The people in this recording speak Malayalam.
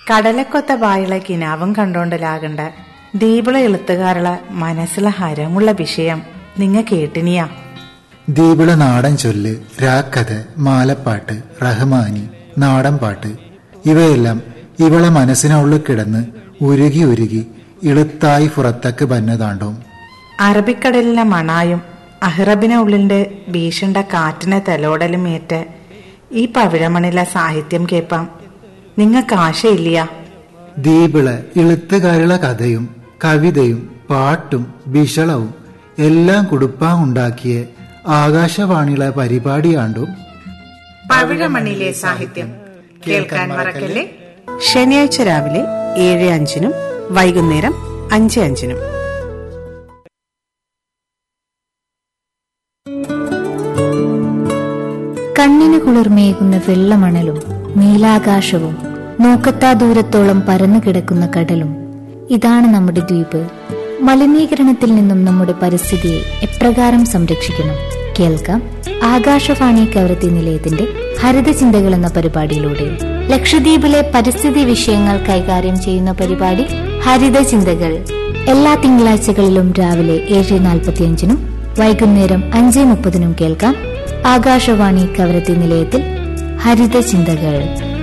കടലക്കൊത്ത ബായുള്ള കിനാവും കണ്ടോണ്ടലാകണ്ട ദീപിള എളുത്തുകാരുള്ള മനസ്സിലെ ഹരമുള്ള വിഷയം നിങ്ങ കേട്ടിനിയാ ദീപിള നാടൻ ചൊല്ല് രാക്കഥ മാലപ്പാട്ട് റഹ്മാനി നാടൻ പാട്ട് ഇവയെല്ലാം ഇവളെ മനസ്സിനുള്ളിൽ കിടന്ന് ഉരുകി ഉരുകി ഇളുത്തായി പുറത്തേക്ക് ബന്നതാണ്ടോം അറബിക്കടലിലെ മണായും അഹ്റബിനെ ഉള്ളിന്റെ ഭീഷണ്ട കാറ്റിനെ തലോടലും ഏറ്റ് ഈ പവിഴമണിലെ സാഹിത്യം കേൾപ്പാം നിങ്ങൾക്ക് ആശയില്ലയാ ദീപിള ഇളുത്തുകാരുള്ള കഥയും കവിതയും പാട്ടും ബിഷളവും എല്ലാം കുടുപ്പാൻ ഉണ്ടാക്കിയ ആകാശവാണിയിലെ പരിപാടിയാണ്ടും പവിഴമണിലെ സാഹിത്യം കേൾക്കാൻ മറക്കല്ലേ ശനിയാഴ്ച രാവിലെ ഏഴ് അഞ്ചിനും വൈകുന്നേരം അഞ്ച് അഞ്ചിനും കണ്ണിന് കുളിർമയേകുന്ന വെള്ളമണലും നീലാകാശവും നോക്കത്താ ദൂരത്തോളം പരന്നു കിടക്കുന്ന കടലും ഇതാണ് നമ്മുടെ ദ്വീപ് മലിനീകരണത്തിൽ നിന്നും നമ്മുടെ പരിസ്ഥിതിയെ എപ്രകാരം സംരക്ഷിക്കണം കേൾക്കാം ആകാശവാണി കവരത്തി നിലയത്തിന്റെ ഹരിത ചിന്തകൾ എന്ന പരിപാടിയിലൂടെ ലക്ഷദ്വീപിലെ പരിസ്ഥിതി വിഷയങ്ങൾ കൈകാര്യം ചെയ്യുന്ന പരിപാടി ഹരിത ചിന്തകൾ എല്ലാ തിങ്കളാഴ്ചകളിലും രാവിലെ ഏഴ് നാൽപ്പത്തിയഞ്ചിനും വൈകുന്നേരം അഞ്ച് മുപ്പതിനും കേൾക്കാം ആകാശവാണി കവരത്തി നിലയത്തിൽ ഹരിത ചിന്തകൾ